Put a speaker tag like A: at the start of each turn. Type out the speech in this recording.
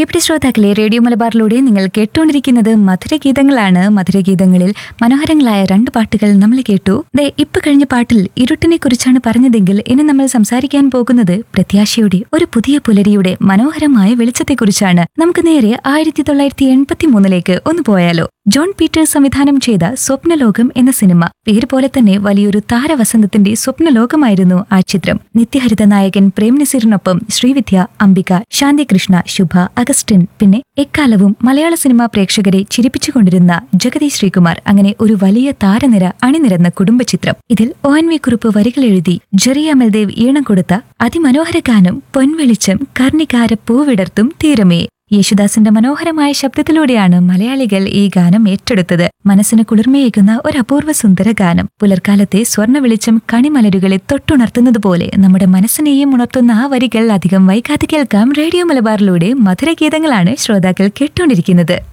A: പ്രിയപ്പെട്ട ശ്രോതാക്കളെ റേഡിയോ മലബാറിലൂടെ നിങ്ങൾ കേട്ടുകൊണ്ടിരിക്കുന്നത് മധുരഗീതങ്ങളാണ് മധുരഗീതങ്ങളിൽ മനോഹരങ്ങളായ രണ്ട് പാട്ടുകൾ നമ്മൾ കേട്ടു ദേ ഇപ്പൊ കഴിഞ്ഞ പാട്ടിൽ ഇരുട്ടിനെ കുറിച്ചാണ് പറഞ്ഞതെങ്കിൽ ഇനി നമ്മൾ സംസാരിക്കാൻ പോകുന്നത് പ്രത്യാശയുടെ ഒരു പുതിയ പുലരിയുടെ മനോഹരമായ വെളിച്ചത്തെക്കുറിച്ചാണ് നമുക്ക് നേരെ ആയിരത്തി തൊള്ളായിരത്തി എൺപത്തി മൂന്നിലേക്ക് ഒന്ന് പോയാലോ ജോൺ പീറ്റേഴ്സ് സംവിധാനം ചെയ്ത സ്വപ്നലോകം എന്ന സിനിമ പേര് പോലെ തന്നെ വലിയൊരു താരവസന്തത്തിന്റെ സ്വപ്നലോകമായിരുന്നു ആ ചിത്രം നിത്യഹരിത നായകൻ പ്രേം നസീറിനൊപ്പം ശ്രീവിദ്യ അംബിക ശാന്തികൃഷ്ണ ശുഭ അഗസ്റ്റിൻ പിന്നെ എക്കാലവും മലയാള സിനിമാ പ്രേക്ഷകരെ ചിരിപ്പിച്ചുകൊണ്ടിരുന്ന ജഗതി ശ്രീകുമാർ അങ്ങനെ ഒരു വലിയ താരനിര അണിനിരന്ന കുടുംബചിത്രം ഇതിൽ ഒ എൻ വി കുറുപ്പ് വരികൾ എഴുതി ജെറി അമൽദേവ് ഈണം കൊടുത്ത അതിമനോഹര ഗാനം പൊൻവെളിച്ചം കർണികാര പൂവിടർത്തും തീരമേ യേശുദാസിന്റെ മനോഹരമായ ശബ്ദത്തിലൂടെയാണ് മലയാളികൾ ഈ ഗാനം ഏറ്റെടുത്തത് മനസ്സിന് കുളിർമയേകുന്ന ഒരു അപൂർവ സുന്ദര ഗാനം പുലർക്കാലത്തെ സ്വർണ്ണ വെളിച്ചം കണിമലരുകളെ തൊട്ടുണർത്തുന്നത് പോലെ നമ്മുടെ മനസ്സിനെയും ഉണർത്തുന്ന ആ വരികൾ അധികം വൈകാതെ കേൾക്കാം റേഡിയോ മലബാറിലൂടെ മധുരഗീതങ്ങളാണ് ശ്രോതാക്കൾ കേട്ടുകൊണ്ടിരിക്കുന്നത്